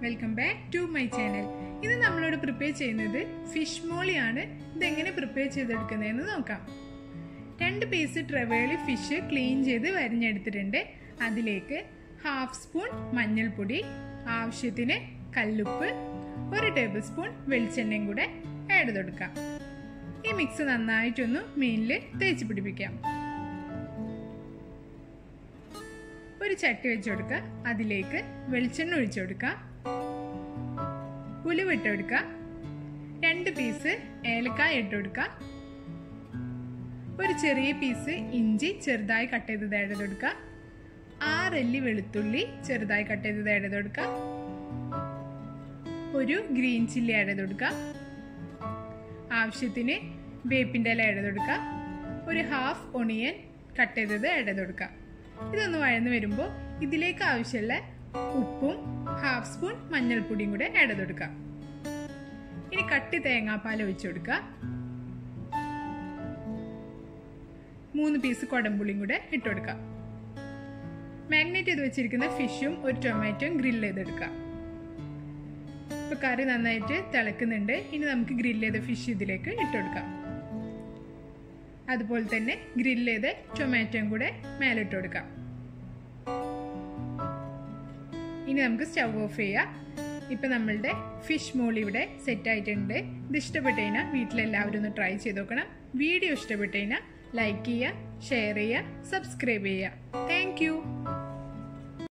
welcome back to my channel ഇന്ന് നമ്മളോട് prepare ചെയ്യുന്നത് ഫിഷ് മോളിയാണ് ഇതെങ്ങനെ പ്രിപ്പയർ ചെയ്തെടുക്കുന്നതെന്ന് നോക്കാം രണ്ട് പീസ് ട്രവേളി ഫിഷ് ക്ലീൻ ചെയ്ത് വരിഞ്ഞെടുത്തിട്ടുണ്ട് അതിലേക്ക് ഹാഫ് സ്പൂൺ മഞ്ഞൾപ്പൊടി ആവശ്യത്തിന് കല്ലുപ്പ് ഒരു ടേബിൾ സ്പൂൺ വെളിച്ചെണ്ണയും കൂടെ ആഡ് ചെയ്ത് കൊടുക്കാം ഈ മിക്സ് നന്നായിട്ടൊന്ന് മീനിൽ തേച്ച് പിടിപ്പിക്കാം ഒരു ചട്ടി വെച്ച് കൊടുക്കുക അതിലേക്ക് വെളിച്ചെണ്ണ ഒഴിച്ചു കൊടുക്കുക ഉലുവിട്ട് കൊടുക്കുക രണ്ട് പീസ് ഏലക്കായ ഇട്ട് കൊടുക്കുക ഒരു ചെറിയ പീസ് ഇഞ്ചി ചെറുതായി കട്ട് ചെയ്തത് ആഡ് ചെയ്ത് കൊടുക്കുക ആറല്ലി വെളുത്തുള്ളി ചെറുതായി കട്ട് ചെയ്തത് ആഡ് ചെയ്ത് കൊടുക്കുക ഒരു ഗ്രീൻ ചില്ലി ആഡ് ചെയ്ത് കൊടുക്കുക ആവശ്യത്തിന് വേപ്പിൻ്റെ ഇല ആഡ് ചെയ്ത് കൊടുക്കുക ഒരു ഹാഫ് ഒണിയൻ കട്ട് ചെയ്തത് ആഡ് ചെയ്ത് കൊടുക്കുക ഇതൊന്ന് വഴന്ന് വരുമ്പോൾ ഇതിലേക്ക് ആവശ്യമുള്ള ഉപ്പും ഹാഫ് സ്പൂൺ മഞ്ഞൾപ്പൊടിയും കൂടെ ആഡ് ചെയ്ത് കൊടുക്കുക ഇനി കട്ടി തേങ്ങാപ്പാൽ ഒഴിച്ചു കൊടുക്കുക മൂന്ന് പീസ് കുടംപുളിയും കൂടെ ഇട്ട് കൊടുക്കുക മാഗ്നേറ്റ് ചെയ്ത് വെച്ചിരിക്കുന്ന ഫിഷും ഒരു ടൊമാറ്റോയും ഗ്രില്ല് ചെയ്തെടുക്കുക ഇപ്പൊ കറി നന്നായിട്ട് തിളക്കുന്നുണ്ട് ഇനി നമുക്ക് ഗ്രില്ല് ചെയ്ത ഫിഷ് ഇതിലേക്ക് ഇട്ട് കൊടുക്കാം അതുപോലെ തന്നെ ഗ്രില്ല് ചെയ്ത് ടൊമാറ്റോയും കൂടെ മേലിട്ട് കൊടുക്കാം ഇനി നമുക്ക് സ്റ്റൗ ഓഫ് ചെയ്യാം ഇപ്പം നമ്മളുടെ ഫിഷ് മോൾ ഇവിടെ സെറ്റ് ആയിട്ടുണ്ട് ഇത് ഇഷ്ടപ്പെട്ട് കഴിഞ്ഞാൽ വീട്ടിലെല്ലാവരും ഒന്ന് ട്രൈ ചെയ്ത് നോക്കണം വീഡിയോ ഇഷ്ടപ്പെട്ട് കഴിഞ്ഞാൽ ലൈക്ക് ചെയ്യുക ഷെയർ ചെയ്യുക സബ്സ്ക്രൈബ് ചെയ്യുക താങ്ക്